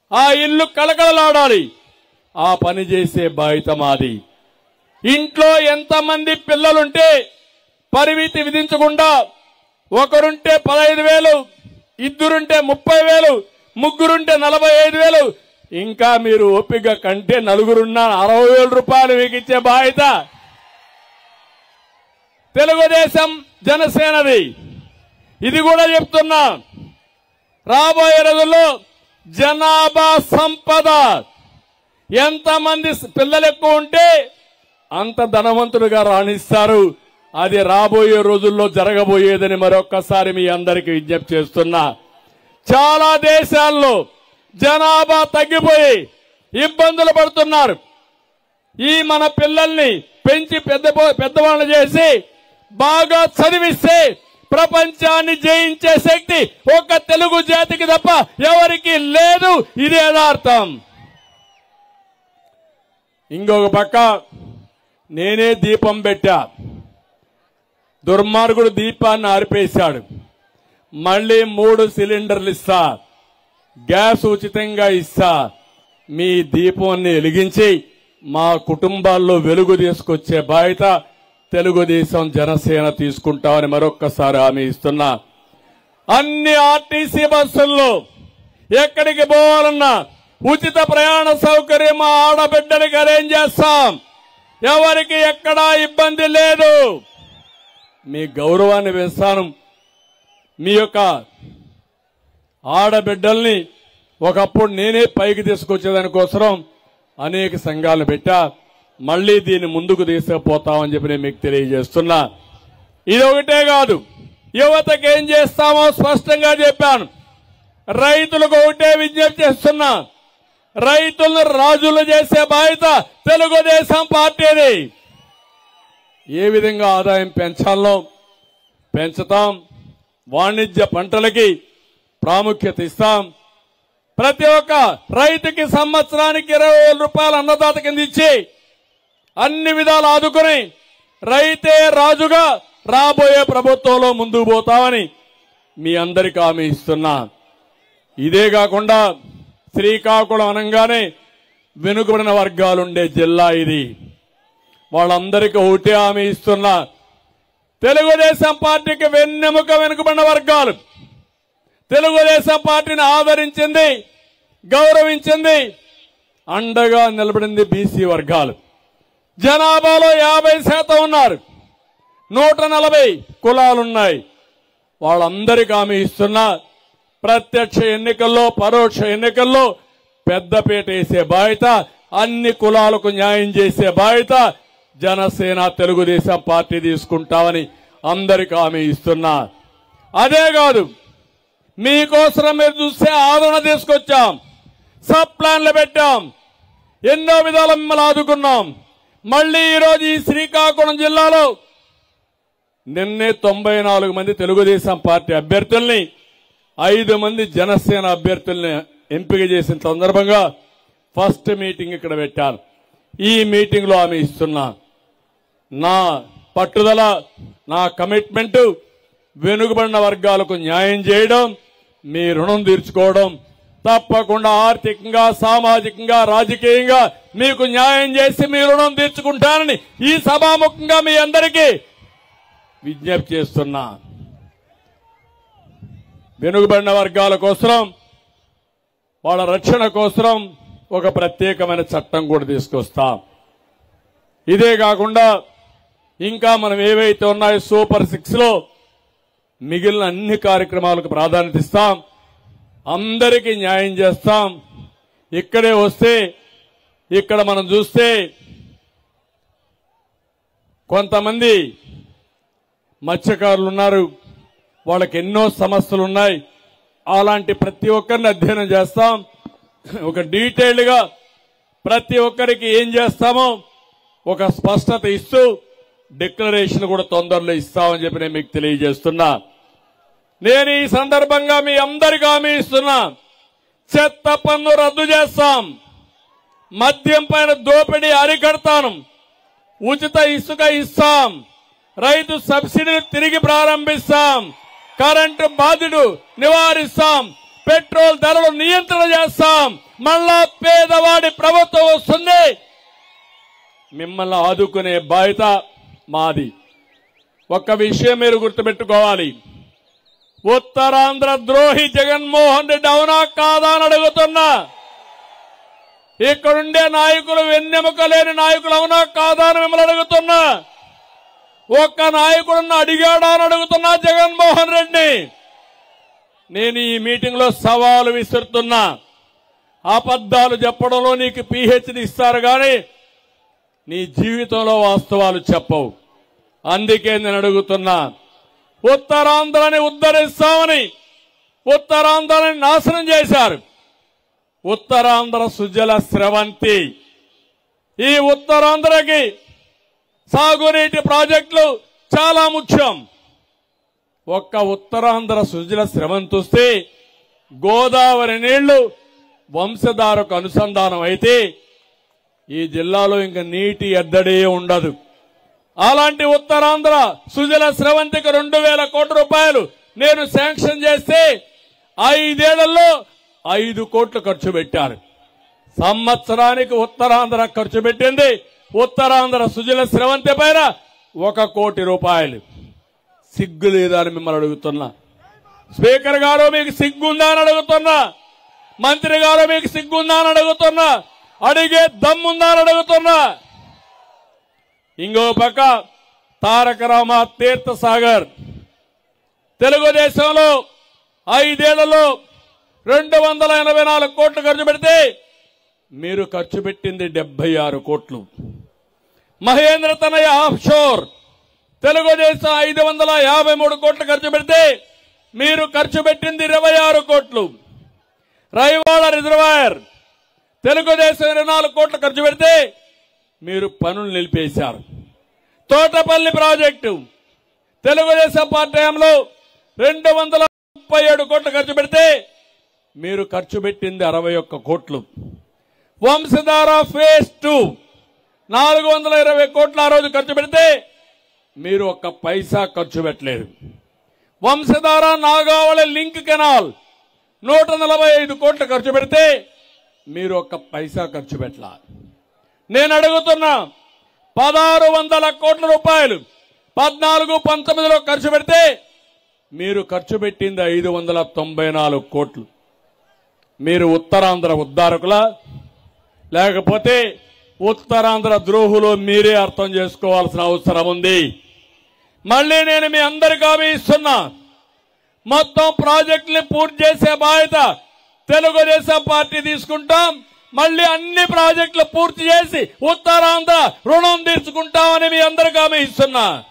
ఆ ఇల్లు కలకలలాడాలి ఆ పని చేసే బాధ్యత మాది ఇంట్లో ఎంతమంది పిల్లలుంటే పరిమితి విధించకుండా ఒకరుంటే పదహైదు వేలు ఇద్దరుంటే ముప్పై వేలు ముగ్గురుంటే నలభై ఐదు వేలు ఇంకా మీరు ఓపిక కంటే నలుగురున్న అరవై వేల రూపాయలు మీకు ఇచ్చే బాధ్యత తెలుగుదేశం జనసేనది ఇది కూడా చెప్తున్నా రాబోయే రోజుల్లో జనాభా సంపద ఎంతమంది పిల్లలు ఎక్కువ ఉంటే అంత ధనవంతుడుగా రాణిస్తారు అది రాబోయే రోజుల్లో జరగబోయేదని మరొక్కసారి మీ అందరికీ విజ్ఞప్తి చేస్తున్నా చాలా దేశాల్లో జనాభా తగ్గిపోయి ఇబ్బందులు పడుతున్నారు ఈ మన పిల్లల్ని పెంచి పెద్ద పెద్దవాళ్ళు చేసి బాగా చదివిస్తే ప్రపంచాన్ని జయించే శక్తి ఒక తెలుగు జాతికి తప్ప ఎవరికి లేదు ఇది యథార్థం ఇంకొక పక్క నేనే దీపం పెట్టా దుర్మార్గుడు దీపాన్ని ఆర్పేశాడు మళ్ళీ మూడు సిలిండర్లు ఇస్తా గ్యాస్ ఉచితంగా ఇస్తా మీ దీపాన్ని వెలిగించి మా కుటుంబాల్లో వెలుగు తీసుకొచ్చే బాధ్యత తెలుగుదేశం జనసేన తీసుకుంటామని మరొక్కసారి హామీ ఇస్తున్నా అన్ని ఆర్టీసీ బస్సుల్లో ఎక్కడికి పోవాలన్నా ఉచిత ప్రయాణ సౌకర్యం మా ఆడబిడ్డలకి అరేంజ్ చేస్తాం ఎవరికి ఎక్కడా ఇబ్బంది లేదు మీ గౌరవాన్ని పెంచాను మీ యొక్క ఆడబిడ్డల్ని ఒకప్పుడు నేనే పైకి తీసుకొచ్చేదానికోసం అనేక సంఘాలు పెట్టా మళ్ళీ దీన్ని ముందుకు తీసుకుపోతామని చెప్పి నేను మీకు తెలియజేస్తున్నా ఇది ఒకటే కాదు యువతకి ఏం చేస్తామో స్పష్టంగా చెప్పాను రైతులకు ఒకటే విజ్ఞప్తి చేస్తున్నా రైతులను రాజులు చేసే బాధ్యత తెలుగుదేశం పార్టీది ఏ విధంగా ఆదాయం పెంచాలో పెంచుతాం వాణిజ్య పంటలకి ప్రాముఖ్యత ఇస్తాం ప్రతి ఒక్క రైతుకి సంవత్సరానికి ఇరవై వేల రూపాయల అన్నదాత కింద ఇచ్చి అన్ని విధాలు ఆదుకుని రైతే రాజుగా రాబోయే ప్రభుత్వంలో ముందుకు పోతామని మీ అందరికీ హామీ ఇస్తున్నా ఇదే కాకుండా శ్రీకాకుళం అనగానే వెనుకబడిన వర్గాలుండే జిల్లా ఇది వాళ్ళందరికీ ఒకటే హామీ ఇస్తున్నా తెలుగుదేశం పార్టీకి వెన్నెముక వెనుకబడిన వర్గాలు తెలుగుదేశం పార్టీని ఆదరించింది గౌరవించింది అండగా నిలబడింది బీసీ వర్గాలు జనాభాలో యాభై శాతం ఉన్నారు నూట నలభై కులాలున్నాయి వాళ్ళందరికీ హామీ ఇస్తున్నా ప్రత్యక్ష ఎన్నికల్లో పరోక్ష ఎన్నికల్లో పెద్దపీట వేసే బాధ్యత అన్ని కులాలకు న్యాయం చేసే బాధ్యత జనసేన తెలుగుదేశం పార్టీ తీసుకుంటామని అందరికీ హామీ ఇస్తున్నా అదే కాదు మీకోసం మీరు చూస్తే ఆదరణ తీసుకొచ్చాం సబ్ ప్లాన్లు పెట్టాం ఎన్నో విధాల మిమ్మల్ని ఆదుకున్నాం మళ్ళీ ఈరోజు ఈ శ్రీకాకుళం జిల్లాలో నిన్నే తొంభై నాలుగు మంది తెలుగుదేశం పార్టీ అభ్యర్థుల్ని ఐదు మంది జనసేన అభ్యర్థుల్ని ఎంపిక చేసిన సందర్భంగా ఫస్ట్ మీటింగ్ ఇక్కడ పెట్టాను ఈ మీటింగ్ లో ఆమె ఇస్తున్నా నా పట్టుదల నా కమిట్మెంట్ వెనుకబడిన వర్గాలకు న్యాయం చేయడం మీ రుణం తీర్చుకోవడం తప్పకుండా ఆర్థికంగా సామాజికంగా రాజకీయంగా మీకు న్యాయం చేసి మీ రుణం తీర్చుకుంటానని ఈ సభాముఖంగా మీ అందరికీ విజ్ఞప్తి చేస్తున్నా వెనుకబడిన వర్గాల కోసం వాళ్ళ రక్షణ కోసం ఒక ప్రత్యేకమైన చట్టం కూడా తీసుకొస్తాం ఇదే కాకుండా ఇంకా మనం ఏవైతే ఉన్నాయో సూపర్ సిక్స్ లో మిగిలిన అన్ని కార్యక్రమాలకు ప్రాధాన్యత ఇస్తాం అందరికీ న్యాయం చేస్తాం ఇక్కడే వస్తే ఇక్కడ మనం చూస్తే కొంతమంది మత్స్యకారులు ఉన్నారు వాళ్ళకి ఎన్నో సమస్యలు ఉన్నాయి అలాంటి ప్రతి ఒక్కరిని అధ్యయనం చేస్తాం ఒక డీటెయిల్డ్ గా ప్రతి ఒక్కరికి ఏం చేస్తామో ఒక స్పష్టత ఇస్తూ డిక్లరేషన్ కూడా తొందరలో ఇస్తామని చెప్పి నేను మీకు తెలియజేస్తున్నా నేను ఈ సందర్భంగా మీ అందరికీ హామీ ఇస్తున్నా చెత్త పన్ను రద్దు చేస్తాం మద్యం పైన దోపిడీ అరికడతాను ఉచిత ఇసుక ఇస్తాం రైతు సబ్సిడీని తిరిగి ప్రారంభిస్తాం కరెంటు బాధ్యుడు నివారిస్తాం పెట్రోల్ ధరలు నియంత్రణ చేస్తాం మళ్ళా పేదవాడి ప్రభుత్వం వస్తుంది మిమ్మల్ని ఆదుకునే బాధ్యత మాది ఒక్క విషయం మీరు గుర్తుపెట్టుకోవాలి ఉత్తరాంధ్ర ద్రోహి జగన్మోహన్ రెడ్డి అవునా కాదా అని అడుగుతున్నా ఇక్కడుండే నాయకులు వెన్నెముక లేని నాయకులు అవునా కాదా అని మిమ్మల్ని అడుగుతున్నా ఒక్క నాయకుడున్న అడిగాడా అని అడుగుతున్నా జగన్మోహన్ రెడ్డి నేను ఈ మీటింగ్ లో సవాలు విసురుతున్నా అబద్ధాలు చెప్పడంలో నీకు పిహెచ్డి ఇస్తారు కానీ నీ జీవితంలో వాస్తవాలు చెప్పవు అందుకే నేను అడుగుతున్నా ఉత్తరాంధ్రని ఉద్ధరిస్తామని ఉత్తరాంధ్రని నాశనం చేశారు ఉత్తరాంధ్ర సుజల స్రవంతి ఈ ఉత్తరాంధ్రకి సాగునీటి ప్రాజెక్టులు చాలా ముఖ్యం ఒక్క ఉత్తరాంధ్ర సుజల స్రవంతి వస్తే గోదావరి నీళ్లు వంశధారకు అనుసంధానం అయితే ఈ జిల్లాలో ఇంకా నీటి ఎద్దడే ఉండదు అలాంటి ఉత్తరాంధ్ర సుజల స్రవంతికి రెండు వేల కోట్ల రూపాయలు నేను శాంక్షన్ చేస్తే ఐదేళ్లలో ఐదు కోట్లు ఖర్చు పెట్టారు సంవత్సరానికి ఉత్తరాంధ్ర ఖర్చు పెట్టింది ఉత్తరాంధ్ర సుజల స్రవంతి పైన ఒక కోటి రూపాయలు సిగ్గు లేదా అని మిమ్మల్ని అడుగుతున్నా స్పీకర్ గారు మీకు సిగ్గుందా అని అడుగుతున్నా మంత్రి గారు మీకు సిగ్గుందా అని అడుగుతున్నా అడిగే దమ్ముందా అని అడుగుతున్నా ఇంకో పక్క తారక రామ తీర్థ సాగర్ తెలుగుదేశంలో ఐదేళ్లలో రెండు వందల ఎనభై నాలుగు కోట్లు ఖర్చు పెడితే మీరు ఖర్చు పెట్టింది డెబ్బై ఆరు కోట్లు మహేంద్ర తనయ ఆఫ్ షోర్ తెలుగుదేశం ఐదు వందల యాభై మూడు కోట్లు ఖర్చు పెడితే మీరు ఖర్చు పెట్టింది ఇరవై ఆరు కోట్లు రైవాడ రిజర్వాయర్ తెలుగుదేశం ఇరవై నాలుగు కోట్లు ఖర్చు పెడితే మీరు పనులు నిలిపేశారు తోటపల్లి ప్రాజెక్టు తెలుగుదేశం పార్టీ హయాంలో రెండు వందల ముప్పై ఏడు కోట్లు ఖర్చు పెడితే మీరు ఖర్చు పెట్టింది అరవై ఒక్క కోట్లు వంశధార ఫేజ్ టూ నాలుగు వందల ఇరవై కోట్లు ఆ రోజు ఖర్చు పెడితే మీరు ఒక్క పైసా ఖర్చు పెట్టలేదు వంశధార నాగావళి లింక్ కెనాల్ నూట నలభై ఐదు కోట్లు ఖర్చు పెడితే మీరు ఒక్క పైసా ఖర్చు పెట్టలా నేను అడుగుతున్నా పదహారు వందల కోట్ల రూపాయలు పద్నాలుగు పంతొమ్మిదిలో ఖర్చు పెడితే మీరు ఖర్చు పెట్టింది ఐదు వందల తొంభై నాలుగు కోట్లు మీరు ఉత్తరాంధ్ర ఉద్ధారకులా లేకపోతే ఉత్తరాంధ్ర ద్రోహులు మీరే అర్థం చేసుకోవాల్సిన అవసరం ఉంది మళ్ళీ నేను మీ అందరికీ హామీ ఇస్తున్నా మొత్తం ప్రాజెక్టుని పూర్తి చేసే బాధ్యత తెలుగుదేశం పార్టీ తీసుకుంటాం మళ్ళీ అన్ని ప్రాజెక్టులు పూర్తి చేసి ఉత్తరాంధ్ర రుణం తీర్చుకుంటామని మీ అందరికీ హామీ ఇస్తున్నా